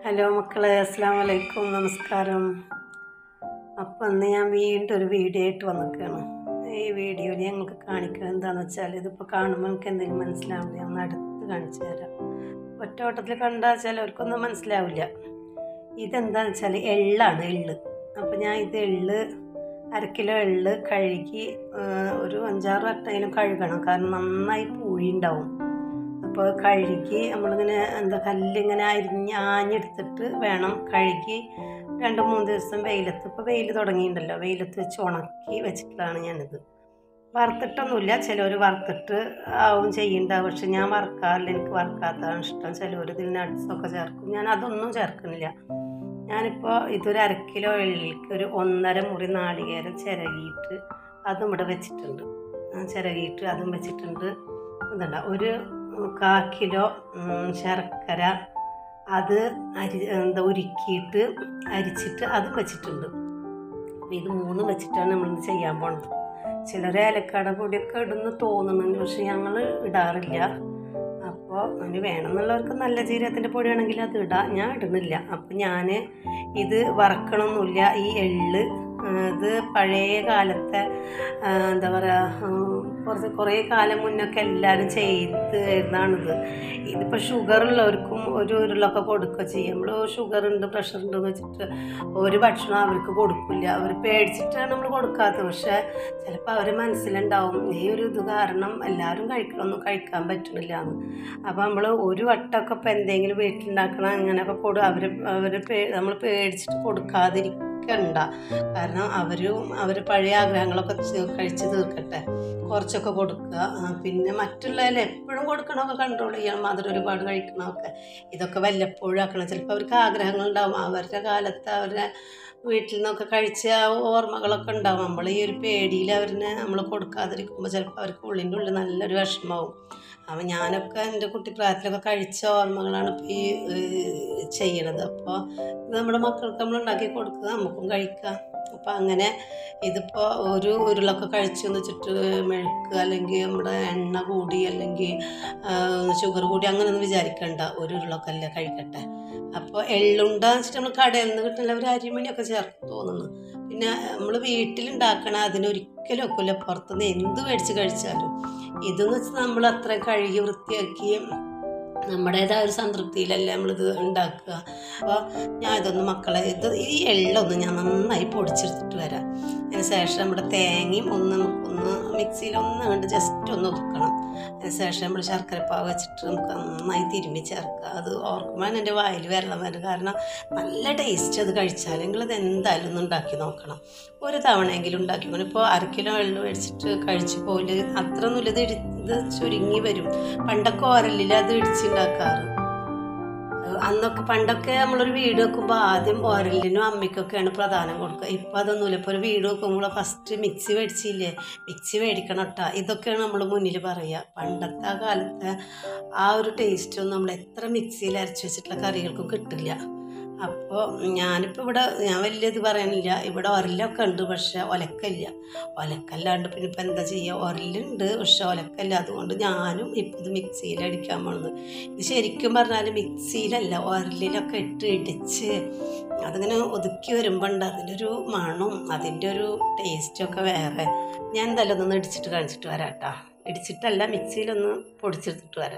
hello മക്കളെ അസ്സാം വലൈക്കും നമസ്കാരം അപ്പം അന്ന് ഞാൻ വീണ്ടും ഒരു വീഡിയോ ആയിട്ട് വന്നിരിക്കുകയാണ് ഈ വീഡിയോയിൽ ഞങ്ങൾക്ക് കാണിക്കുന്നത് എന്താണെന്ന് വെച്ചാൽ ഇതിപ്പോൾ കാണുമ്പോൾ എനിക്ക് എന്തെങ്കിലും മനസ്സിലാവില്ല ഞാൻ ഒന്ന് അടുത്ത് കാണിച്ചു തരാം ഒറ്റ വട്ടത്തിൽ കണ്ടാൽ ചിലവർക്കൊന്നും മനസ്സിലാവില്ല ഇതെന്താണെന്ന് വെച്ചാൽ എള്ളാണ് എള്ള് അപ്പോൾ ഞാൻ ഇത് എള്ള് അര കിലോ എള്ള് കഴുകി ആ, ഒരു അഞ്ചാറ് വട്ടയിലും കഴുകണം കാരണം നന്നായി പൂഴി ഉണ്ടാവും അപ്പോൾ കഴുകി നമ്മളിങ്ങനെ എന്താ കല്ലിങ്ങനെ അരിഞ്ഞ് ആഞ്ഞെടുത്തിട്ട് വേണം കഴുകി രണ്ട് മൂന്ന് ദിവസം വെയിലത്ത് ഇപ്പോൾ വെയിൽ തുടങ്ങിയിട്ടുണ്ടല്ലോ വെയിലത്ത് വെച്ച് ഉണക്കി വെച്ചിട്ടാണ് ഞാനിത് വറുത്തിട്ടൊന്നുമില്ല ചിലർ വറുത്തിട്ട് ആവും ചെയ്യണ്ടാവും പക്ഷെ ഞാൻ വറുക്കാറില്ല എനിക്ക് വറുക്കാത്തതാണ് ഇഷ്ടം ചിലർ ഇതിൽ നട്ട്സൊക്കെ ചേർക്കും ഞാൻ അതൊന്നും ചേർക്കുന്നില്ല ഞാനിപ്പോൾ ഇതൊരു അര കിലോ എള്ളിക്ക് ഒരു ഒന്നര മുറി നാളികേരം ചിരകിയിട്ട് അതും ഇവിടെ വെച്ചിട്ടുണ്ട് ആ ചിരകിയിട്ട് അതും വെച്ചിട്ടുണ്ട് എന്തുണ്ട ഒരു കാ കിലോ ഉം, ശർക്കര അത് അരി എന്താ ഉരുക്കിയിട്ട് അരിച്ചിട്ട് അതും വെച്ചിട്ടുണ്ട് അപ്പോൾ ഇത് മൂന്ന് വെച്ചിട്ടാണ് നമ്മളിത് ചെയ്യാൻ പോണത് ചിലർ ഏലക്കാട പൊടിയൊക്കെ ഇടുന്നു തോന്നുന്നുണ്ട് പക്ഷെ ഞങ്ങൾ ഇടാറില്ല അപ്പോൾ അതിന് വേണമെന്നുള്ളവർക്ക് നല്ല ജീരകത്തിൻ്റെ പൊടിയാണെങ്കിൽ അത് ഇടാം ഞാൻ ഇടുന്നില്ല അപ്പം ഞാൻ ഇത് വറക്കണമൊന്നുമില്ല ഈ എള്ള് ആ, ഇത് പഴയ കാലത്തെ ആ, എന്താ പറയുക കുറച്ച് കുറേ കാലം മുന്നൊക്കെ എല്ലാവരും ചെയ്ത് വരുന്നതാണിത് ഇതിപ്പോൾ ഷുഗർ ഉള്ളവർക്കും ഒരു ഉരുളൊക്കെ കൊടുക്കുക ചെയ്യും നമ്മൾ ഷുഗർ ഉണ്ട് പ്രഷർ ഉണ്ട് എന്ന് വെച്ചിട്ട് ഒരു ഭക്ഷണം അവർക്ക് കൊടുക്കില്ല അവർ പേടിച്ചിട്ടാണ് നമ്മൾ കൊടുക്കാത്തത് പക്ഷേ ചിലപ്പോൾ അവർ മനസ്സിലുണ്ടാവും ഈ ഒരു ഇത് കാരണം എല്ലാവരും കഴിക്കണമൊന്നും കഴിക്കാൻ പറ്റണില്ല എന്ന് അപ്പോൾ നമ്മൾ ഒരു വട്ടമൊക്കെ ഇപ്പോൾ എന്തെങ്കിലും വീട്ടിലുണ്ടാക്കണം അങ്ങനെയൊക്കെ കൊടു അവർ അവർ നമ്മൾ പേടിച്ചിട്ട് കൊടുക്കാതിരിക്കണ്ട കാരണം അവരും അവർ പഴയ ആഗ്രഹങ്ങളൊക്കെ ചെ- കഴിച്ച് തീർക്കട്ടെ കുറച്ചൊക്കെ കൊടുക്കുക ആ, പിന്നെ മറ്റുള്ളതിൽ എപ്പോഴും കൊടുക്കണമൊക്കെ കൺട്രോൾ ചെയ്യണം മധുരം ഒരുപാട് കഴിക്കണമൊക്കെ ഇതൊക്കെ വല്ലപ്പോഴും ആക്കണം ചിലപ്പോൾ അവർക്ക് ആഗ്രഹങ്ങളുണ്ടാവും അവരുടെ കാലത്ത് അവരുടെ വീട്ടിൽ നിന്നൊക്കെ കഴിച്ച ആ ഓർമ്മകളൊക്കെ ഉണ്ടാവും നമ്മൾ ഈ ഒരു പേടിയിൽ അവരിനെ നമ്മൾ കൊടുക്കാതിരിക്കുമ്പോൾ ചിലപ്പോൾ അവർക്ക് ഉള്ളിൻ്റെ ഉള്ളിൽ നല്ലൊരു വിഷമാവും അപ്പം ഞാനൊക്കെ എൻ്റെ കുട്ടിപ്രായത്തിലൊക്കെ കഴിച്ച ഓർമ്മകളാണ് ഇപ്പോൾ ഈ ഏഹ്, ചെയ്യണത് അപ്പോൾ ഇത് നമ്മുടെ മക്കൾക്ക് നമ്മൾ ഉണ്ടാക്കി കൊടുക്കുക നമുക്കും കഴിക്കാം അപ്പം അങ്ങനെ ഇതിപ്പോൾ ഒരു ഉരുളൊക്കെ കഴിച്ചു എന്ന് വെച്ചിട്ട് മെഴുക്ക് അല്ലെങ്കിൽ നമ്മുടെ എണ്ണ കൂടി അല്ലെങ്കിൽ ഷുഗർ കൂടി അങ്ങനെയൊന്നും വിചാരിക്കണ്ട ഒരു ഉരുളൊക്കെ അല്ലേ കഴിക്കട്ടെ അപ്പോൾ എള്ളുണ്ട വെച്ചിട്ട് നമ്മൾ കടയിൽ നിന്ന് കിട്ടുന്ന ഒരു അരിമണിയൊക്കെ ചേർക്കും തോന്നുന്നു പിന്നെ നമ്മൾ വീട്ടിലുണ്ടാക്കണ അതിനൊരിക്കലും ഒക്കില്ല പുറത്തുനിന്ന് എന്ത് മേടിച്ച് കഴിച്ചാലും ഇതെന്ന് വെച്ചാൽ നമ്മൾ അത്ര കഴുകി വൃത്തിയാക്കി നമ്മുടേതായ ഒരു സംതൃപ്തിയിലല്ലേ നമ്മളിത് ഉണ്ടാക്കുക അപ്പോൾ ഞാൻ ഇതൊന്ന് മക്കളെ ഇത് ഈ എള്ളൊന്ന് ഞാൻ നന്നായി പൊടിച്ചെടുത്തിട്ട് വരാം അതിന് ശേഷം നമ്മുടെ തേങ്ങയും ഒന്ന് നമുക്കൊന്ന് മിക്സിയിൽ ഒന്ന് കണ്ട് ജസ്റ്റ് ഒന്ന് ഒതുക്കണം അതിന് ശേഷം നമ്മൾ ശർക്കരപ്പാവ് വെച്ചിട്ട് നമുക്ക് നന്നായി തിരുമ്മി ചേർക്കുക അത് ഓർക്കുമ്പോൾ എൻ്റെ വായിൽ വെള്ളം വരും കാരണം നല്ല ടേസ്റ്റ് അത് കഴിച്ചാൽ നിങ്ങളത് എന്തായാലും ഒന്ന് ഉണ്ടാക്കി നോക്കണം ഒരു തവണയെങ്കിലും ഉണ്ടാക്കി നോക്കണം ഇപ്പോൾ അര കിലോ വെള്ളം മേടിച്ചിട്ട് കഴിച്ചു പോലെ അത്രയൊന്നുമില്ല ഇത് ഇടി- ഇത് ചുരുങ്ങി വരും പണ്ടൊക്കെ ഓരലിൽ അത് ഇടിച്ചുണ്ടാക്കാറ് അന്നൊക്കെ പണ്ടൊക്കെ നമ്മളൊരു വീട് വെക്കുമ്പോൾ ആദ്യം ഓരലിനും അമ്മയ്ക്കൊക്കെയാണ് പ്രധാനം കൊടുക്കുക ഇപ്പം അതൊന്നുമില്ല ഇപ്പോൾ ഒരു വീട് വെക്കുമ്പോൾ ഫസ്റ്റ് മിക്സി മേടിച്ചില്ലേ മിക്സി മേടിക്കണം കേട്ടോ ഇതൊക്കെയാണ് നമ്മൾ മുന്നിൽ പറയുക പണ്ടത്തെ ആ കാലത്തെ ആ ഒരു ടേസ്റ്റൊന്നും നമ്മൾ എത്ര മിക്സിയിൽ അരച്ച് വെച്ചിട്ടുള്ള കറികൾക്കും കിട്ടില്ല അപ്പോൾ ഞാനിപ്പോൾ ഇവിടെ ഞാൻ വലിയ ഇത് പറയാനില്ല ഇവിടെ ഒരലൊക്കെ ഉണ്ട് പക്ഷെ ഒലക്കല്ല ഒലക്കല്ലാണ്ട് പിന്നെ ഇപ്പം എന്താ ചെയ്യുക ഒരലുണ്ട് പക്ഷെ ഒലക്കല്ല അതുകൊണ്ട് ഞാനും ഇപ്പം ഇത് മിക്സിയിൽ അടിക്കാൻ പോണത് ഇത് ശരിക്കും പറഞ്ഞാൽ മിക്സിയിലല്ല ഒരലിലൊക്കെ ഇട്ട് ഇടിച്ച് അതിങ്ങനെ ഒതുക്കി വരുമ്പോൾ ഉണ്ട് അതിൻ്റെ ഒരു മണവും അതിൻ്റെ ഒരു ടേസ്റ്റൊക്കെ വേറെ ഞാൻ എന്തായാലും ഒന്ന് ഇടിച്ചിട്ട് കാണിച്ചിട്ട് വരാം കേട്ടോ ഇടിച്ചിട്ടല്ല മിക്സിയിലൊന്ന് പൊടിച്ചെടുത്തിട്ട് വരാം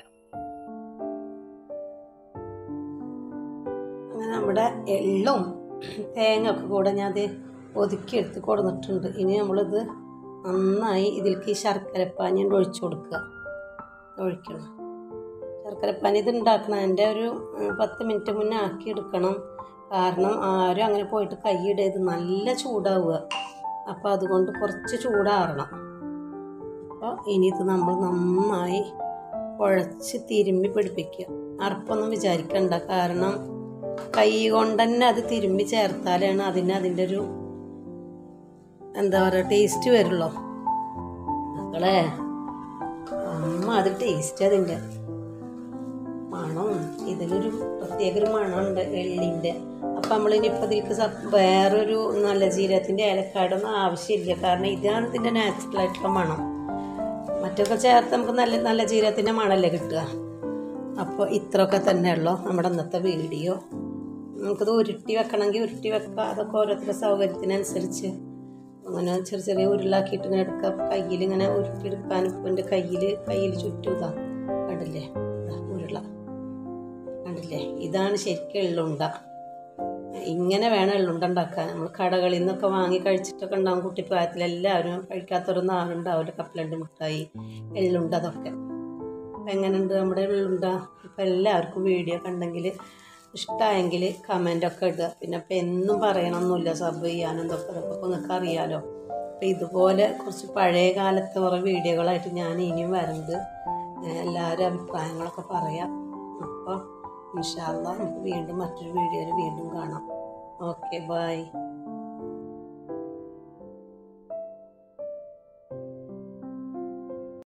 അങ്ങനെ നമ്മുടെ എള്ളും തേങ്ങ ഒക്കെ കൂടെ ഞാൻ അത് ഒതുക്കിയെടുത്ത് കൊടുത്തിട്ടുണ്ട് ഇനി നമ്മളിത് നന്നായി ഇതിലേക്ക് ഈ ശർക്കരപ്പാനി കൊണ്ട് ഒഴിച്ചു കൊടുക്കുക ഒഴിക്കണം ശർക്കരപ്പാനി ഇത് ഉണ്ടാക്കണം എൻ്റെ ഒരു ഉം, പത്ത് മിനിറ്റ് മുന്നേ ആക്കി എടുക്കണം കാരണം ആരും അങ്ങനെ പോയിട്ട് കൈയിടരുത് നല്ല ചൂടാവുക അപ്പോൾ അതുകൊണ്ട് കുറച്ച് ചൂടാറണം അപ്പോൾ ഇനി ഇത് നമ്മൾ നന്നായി കുഴച്ച് തിരുമ്മി പിടിപ്പിക്കുക അറപ്പൊന്നും വിചാരിക്കണ്ട കാരണം കൈ കൊണ്ട് തന്നെ അത് തിരുമ്മി ചേർത്താലാണ് അതിന് അതിൻ്റെ ഒരു എന്താ പറയുക ടേസ്റ്റ് വരുള്ളൂ മക്കളെ അമ്മ അത് ടേസ്റ്റ് അതിൻ്റെ മണവും ഇതിനൊരു പ്രത്യേക ഒരു മണമുണ്ട് എള്ളിൻ്റെ അപ്പം നമ്മളിനിപ്പോൾ ഇതിലേക്ക് സപ് വേറൊരു നല്ല ജീരകത്തിൻ്റെ ഏലക്കാടൊന്നും ആവശ്യമില്ല കാരണം ഇതാണ് ഇതിൻ്റെ നാച്ചുറൽ ആയിട്ടുള്ള മണം മറ്റൊക്കെ ചേർത്ത് നമുക്ക് നല്ല നല്ല ജീരകത്തിൻ്റെ മണമല്ലേ കിട്ടുക അപ്പോൾ ഇത്രയൊക്കെ തന്നെ ഉള്ളൂ നമ്മുടെ ഇന്നത്തെ വീഡിയോ നമുക്കത് ഉരുട്ടി വെക്കണമെങ്കിൽ ഉരുട്ടി വെക്കാം അതൊക്കെ ഓരോരുത്തരുടെ സൗകര്യത്തിനനുസരിച്ച് അങ്ങനെ ചെറിയ ചെറിയ ഉരുളാക്കിയിട്ട് ഇങ്ങനെ എടുക്കാം കയ്യിൽ ഇങ്ങനെ ഉരുട്ടിയെടുക്കാൻ ഇപ്പം എൻ്റെ കയ്യിൽ കയ്യിൽ ചുറ്റും ഇതാ കണ്ടില്ലേ ഇതാ ഉരുള കണ്ടില്ലേ ഇതാണ് ശരിക്കും എള്ളുണ്ട ഇങ്ങനെ വേണം എള്ളുണ്ട ഉണ്ടാക്കാൻ നമ്മൾ കടകളിൽ നിന്നൊക്കെ വാങ്ങി കഴിച്ചിട്ടൊക്കെ ഉണ്ടാവും കുട്ടിപ്രായത്തിൽ എല്ലാവരും കഴിക്കാത്തവരൊന്നും ആളുണ്ടാവില്ല കപ്പലണ്ട് മിഠായി എള്ളുണ്ട അതൊക്കെ അപ്പം എങ്ങനെയുണ്ട് നമ്മുടെ എള്ളുണ്ട ഇപ്പം എല്ലാവർക്കും വീഡിയോ കണ്ടെങ്കിൽ ഇഷ്ടമായെങ്കിൽ കമൻ്റൊക്കെ ഇടുക പിന്നെ ഇപ്പം എന്നും പറയണമെന്നില്ല സബ് ചെയ്യാനും ഇതൊക്കെ അതൊക്കെ ഇപ്പം നിങ്ങൾക്ക് അറിയാലോ അപ്പം ഇതുപോലെ കുറച്ച് പഴയ കാലത്തെ കുറേ വീഡിയോകളായിട്ട് ഞാൻ ഇനിയും വരുന്നത് എല്ലാവരും അഭിപ്രായങ്ങളൊക്കെ പറയാം അപ്പോൾ ഇൻഷാല്ല നമുക്ക് വീണ്ടും മറ്റൊരു വീഡിയോയിൽ വീണ്ടും കാണാം ഓക്കെ ബൈ